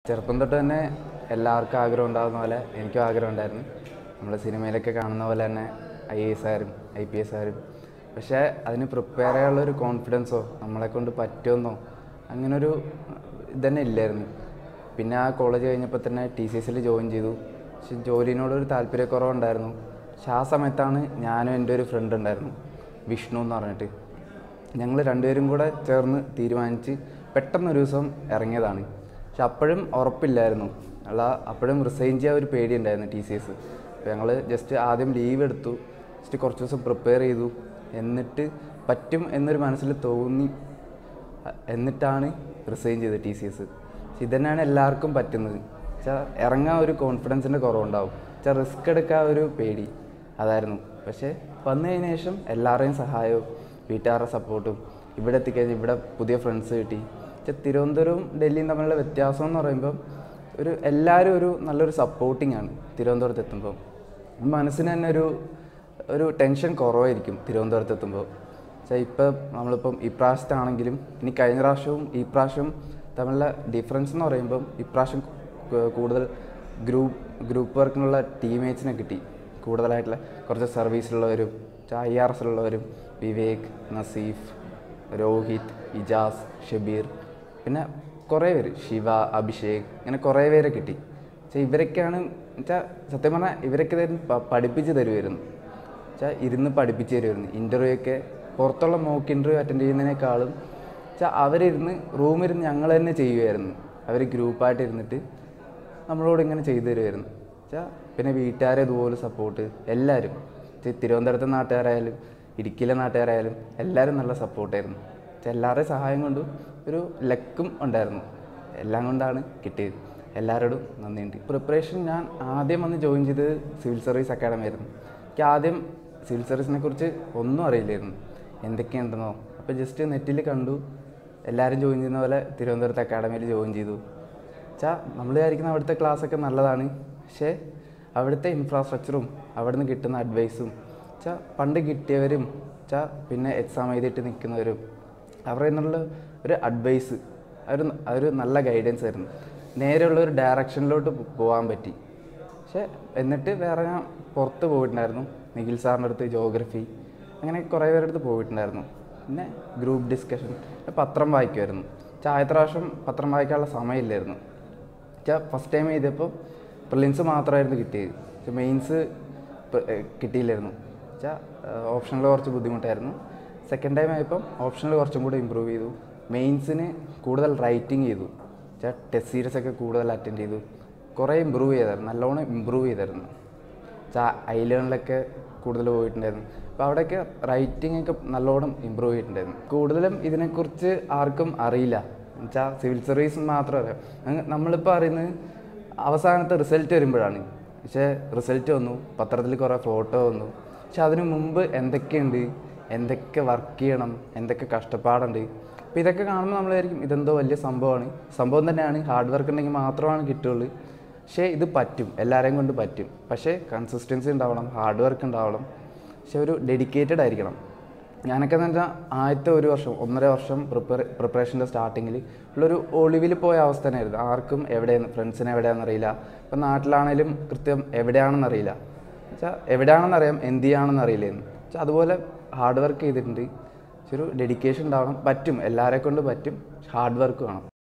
ചെറുപ്പം തൊട്ട് തന്നെ എല്ലാവർക്കും ആഗ്രഹം ഉണ്ടാകുന്ന പോലെ എനിക്കും ആഗ്രഹം ഉണ്ടായിരുന്നു നമ്മൾ സിനിമയിലൊക്കെ കാണുന്ന പോലെ തന്നെ ഐ എ എസ് ആരും ഐ പി എസ് ആരും പക്ഷേ അതിന് പ്രിപ്പയർ ചെയ്യാനുള്ള ഒരു കോൺഫിഡൻസോ നമ്മളെ കൊണ്ട് പറ്റുമെന്നോ അങ്ങനൊരു ഇതന്നെ ഇല്ലായിരുന്നു പിന്നെ ആ കോളേജ് കഴിഞ്ഞപ്പോൾ തന്നെ ടി സി എസിൽ ജോയിൻ ചെയ്തു പക്ഷെ ജോലിനോടൊരു താല്പര്യക്കുറവുണ്ടായിരുന്നു പക്ഷെ ആ സമയത്താണ് ഞാനും എൻ്റെ ഒരു ഫ്രണ്ട് ഉണ്ടായിരുന്നു വിഷ്ണു എന്ന് പറഞ്ഞിട്ട് ഞങ്ങൾ രണ്ടുപേരും കൂടെ ചേർന്ന് തീരുമാനിച്ച് പെട്ടെന്നൊരു ദിവസം ഇറങ്ങിയതാണ് പക്ഷെ അപ്പോഴും ഉറപ്പില്ലായിരുന്നു അല്ല അപ്പോഴും റിസൈൻ ചെയ്യാൻ ഒരു പേടിയുണ്ടായിരുന്നു ടി സി എസ് അപ്പോൾ ഞങ്ങൾ ജസ്റ്റ് ആദ്യം ലീവ് എടുത്തു ജസ്റ്റ് കുറച്ച് ദിവസം പ്രിപ്പയർ ചെയ്തു എന്നിട്ട് പറ്റും എന്നൊരു മനസ്സിൽ തോന്നി അ- എന്നിട്ടാണ് റിസൈൻ ചെയ്തത് ടി സി എസ് ഇതന്നെയാണ് എല്ലാവർക്കും പറ്റുന്നത് വെച്ചാൽ ഇറങ്ങാൻ ഒരു കോൺഫിഡൻസിൻ്റെ കുറവുണ്ടാവും വെച്ചാൽ റിസ്ക് എടുക്കാൻ ഒരു പേടി അതായിരുന്നു പക്ഷേ വന്നു കഴിഞ്ഞ ശേഷം എല്ലാവരുടെയും സഹായവും വീട്ടുകാരുടെ സപ്പോർട്ടും ഇവിടെ എത്തിക്കഴിഞ്ഞ് ഇവിടെ പുതിയ ഫ്രണ്ട്സ് കിട്ടി വെച്ചാൽ തിരുവനന്തപുരവും ഡൽഹിയും തമ്മിലുള്ള വ്യത്യാസം എന്ന് പറയുമ്പം ഒരു എല്ലാവരും ഒരു നല്ലൊരു സപ്പോർട്ടിംഗ് ആണ് തിരുവനന്തപുരത്ത് എത്തുമ്പോൾ മനസ്സിന് തന്നെ ഒരു ഒരു ടെൻഷൻ കുറവായിരിക്കും തിരുവനന്തപുരത്ത് എത്തുമ്പോൾ പക്ഷേ ഇപ്പം നമ്മളിപ്പം ഇപ്രാവശ്യത്താണെങ്കിലും ഇനി കഴിഞ്ഞ പ്രാവശ്യവും ഈ പ്രാവശ്യവും തമ്മിലുള്ള ഡിഫറൻസ് എന്ന് പറയുമ്പം ഇപ്രാവശ്യം കു- കൂടുതൽ ഗ്രൂപ്പ് ഗ്രൂപ്പ് വർക്കിനുള്ള ടീമേറ്റ്സിനെ കിട്ടി കൂടുതലായിട്ടുള്ള കുറച്ച് സർവീസിലുള്ളവരും ഐ ആർ എസിലുള്ളവരും വിവേക് നസീഫ് രോഹിത് ഇജാസ് ഷബീർ പിന്നെ കുറേ പേര് ശിവ അഭിഷേക് ഇങ്ങനെ കുറേ പേരെ കിട്ടി പക്ഷേ ഇവരൊക്കെയാണ് വെച്ചാൽ സത്യം പറഞ്ഞാൽ ഇവരൊക്കെ തരുന്ന പ- പഠിപ്പിച്ച് തരുമായിരുന്നു വെച്ചാൽ ഇരുന്ന് പഠിപ്പിച്ച് തരുമായിരുന്നു ഇൻ്റർവ്യൂ ഒക്കെ പുറത്തുള്ള മോക്ക് ഇൻ്റർവ്യൂ അറ്റൻഡ് ചെയ്യുന്നതിനേക്കാളും വെച്ചാൽ അവരിരുന്ന് റൂമിരുന്ന് ഞങ്ങൾ തന്നെ ചെയ്യുമായിരുന്നു അവർ ഗ്രൂപ്പായിട്ട് ഇരുന്നിട്ട് നമ്മളോട് ഇങ്ങനെ ചെയ്തു തരുമായിരുന്നു വെച്ചാൽ പിന്നെ വീട്ടുകാരെ ഇതുപോലെ സപ്പോർട്ട് എല്ലാവരും ചെ- തിരുവനന്തപുരത്തെ നാട്ടുകാരായാലും ഇടുക്കിയിലെ നാട്ടുകാരായാലും എല്ലാവരും നല്ല സപ്പോർട്ടായിരുന്നു വെച്ചാൽ എല്ലാവരുടെയും സഹായം കൊണ്ടും ഒരു ലക്കും ഉണ്ടായിരുന്നു എല്ലാം കൊണ്ടാണ് കിട്ടിയത് എല്ലാവരോടും നന്ദിയുണ്ട് പ്രിപ്പറേഷൻ ഞാൻ ആദ്യം വന്ന് ജോയിൻ ചെയ്തത് സിവിൽ സർവീസ് അക്കാഡമി ആയിരുന്നു എനിക്ക് ആദ്യം സിവിൽ സർവീസിനെ കുറിച്ച് ഒന്നും അറിയില്ലായിരുന്നു എന്തൊക്കെയുണ്ടെന്നോ അപ്പോൾ ജസ്റ്റ് നെറ്റിൽ കണ്ടു എല്ലാവരും ജോയിൻ ചെയ്യുന്ന പോലെ തിരുവനന്തപുരത്ത് അക്കാഡമിയിൽ ജോയിൻ ചെയ്തു വെച്ചാൽ നമ്മൾ വിചാരിക്കുന്ന അവിടുത്തെ ക്ലാസ്സൊക്കെ നല്ലതാണ് പക്ഷേ അവിടുത്തെ ഇൻഫ്രാസ്ട്രക്ചറും അവിടെ നിന്ന് കിട്ടുന്ന അഡ്വൈസും വെച്ചാൽ പണ്ട് കിട്ടിയവരും വെച്ചാൽ പിന്നെ എക്സാം എഴുതിയിട്ട് നിൽക്കുന്നവരും അവരുടെ നിന്നുള്ള ഒരു അഡ്വൈസ് ഒരു ഒരു നല്ല ഗൈഡൻസ് ആയിരുന്നു നേരെയുള്ള ഒരു ഡയറക്ഷനിലോട്ട് പോകാൻ പറ്റി പക്ഷേ എന്നിട്ട് വേറെ ഞാൻ പുറത്ത് പോയിട്ടുണ്ടായിരുന്നു നിഖിൽ സാറിൻ്റെ അടുത്ത് ജോഗ്രഫി അങ്ങനെ കുറേ പേരുടെ അടുത്ത് പോയിട്ടുണ്ടായിരുന്നു പിന്നെ ഗ്രൂപ്പ് ഡിസ്കഷൻ പത്രം വായിക്കുമായിരുന്നു പക്ഷേ ആദ്യത്തെ പ്രാവശ്യം പത്രം വായിക്കാനുള്ള സമയമില്ലായിരുന്നു വെച്ചാൽ ഫസ്റ്റ് ടൈം ചെയ്തപ്പോൾ പ്രിലിംസ് മാത്രമായിരുന്നു കിട്ടിയത് പക്ഷെ മെയിൻസ് കിട്ടിയില്ലായിരുന്നു വെച്ചാൽ ഓപ്ഷനിൽ കുറച്ച് ബുദ്ധിമുട്ടായിരുന്നു സെക്കൻഡ് ടൈം ആയപ്പം ഓപ്ഷനിൽ കുറച്ചും കൂടി ഇമ്പ്രൂവ് ചെയ്തു മെയിൻസിന് കൂടുതൽ റൈറ്റിംഗ് ചെയ്തു വെച്ചാൽ ടെസ്റ്റ് സീരീസ് ഒക്കെ കൂടുതൽ അറ്റൻഡ് ചെയ്തു കുറേ ഇമ്പ്രൂവ് ചെയ്തായിരുന്നു നല്ലോണം ഇമ്പ്രൂവ് ചെയ്തായിരുന്നു വെച്ചാൽ ഐലേണിലൊക്കെ കൂടുതൽ പോയിട്ടുണ്ടായിരുന്നു അപ്പോൾ അവിടെയൊക്കെ റൈറ്റിംഗ് ഒക്കെ നല്ലോണം ഇമ്പ്രൂവ് ചെയ്തിട്ടുണ്ടായിരുന്നു കൂടുതലും ഇതിനെക്കുറിച്ച് ആർക്കും അറിയില്ല എന്നുവെച്ചാൽ സിവിൽ സർവീസ് മാത്രം അറിയാം അങ്ങ് നമ്മളിപ്പോൾ അറിയുന്നത് അവസാനത്തെ റിസൾട്ട് വരുമ്പോഴാണ് പക്ഷേ റിസൾട്ട് വന്നു പത്രത്തിൽ കുറേ ഫോട്ടോ വന്നു പക്ഷെ അതിനു മുമ്പ് എന്തൊക്കെയുണ്ട് എന്തൊക്കെ വർക്ക് ചെയ്യണം എന്തൊക്കെ കഷ്ടപ്പാടുണ്ട് അപ്പോൾ ഇതൊക്കെ കാണുമ്പോൾ നമ്മൾ വിചാരിക്കും ഇതെന്തോ വലിയ സംഭവമാണ് സംഭവം തന്നെയാണ് ഹാർഡ് വർക്ക് ഉണ്ടെങ്കിൽ മാത്രമാണ് കിട്ടുള്ളൂ പക്ഷേ ഇത് പറ്റും എല്ലാവരെയും കൊണ്ട് പറ്റും പക്ഷേ കൺസിസ്റ്റൻസി ഉണ്ടാവണം ഹാർഡ് വർക്ക് ഉണ്ടാവണം പക്ഷെ ഒരു ഡെഡിക്കേറ്റഡ് ആയിരിക്കണം ഞാനൊക്കെ എന്ന് വെച്ചാൽ ആദ്യത്തെ ഒരു വർഷം ഒന്നര വർഷം പ്രിപ്പയർ പ്രിപ്പറേഷൻ്റെ സ്റ്റാർട്ടിങ്ങിൽ ഉള്ളൊരു ഒളിവിൽ പോയ അവസ്ഥ തന്നെയായിരുന്നു ആർക്കും എവിടെയാണ് ഫ്രണ്ട്സിനെ എവിടെയാണെന്ന് അറിയില്ല ഇപ്പം നാട്ടിലാണേലും കൃത്യം എവിടെയാണെന്ന് അറിയില്ല വെച്ചാൽ എവിടെയാണെന്ന് അറിയാം എന്ത് ചെയ്യാണെന്ന് അറിയില്ലായിരുന്നു വെച്ചാൽ അതുപോലെ ഹാർഡ് വർക്ക് ചെയ്തിട്ടുണ്ട് പക്ഷെ ഒരു ഡെഡിക്കേഷൻ ഉണ്ടാവണം പറ്റും എല്ലാവരെ കൊണ്ട് പറ്റും ഹാർഡ് വർക്ക് വേണം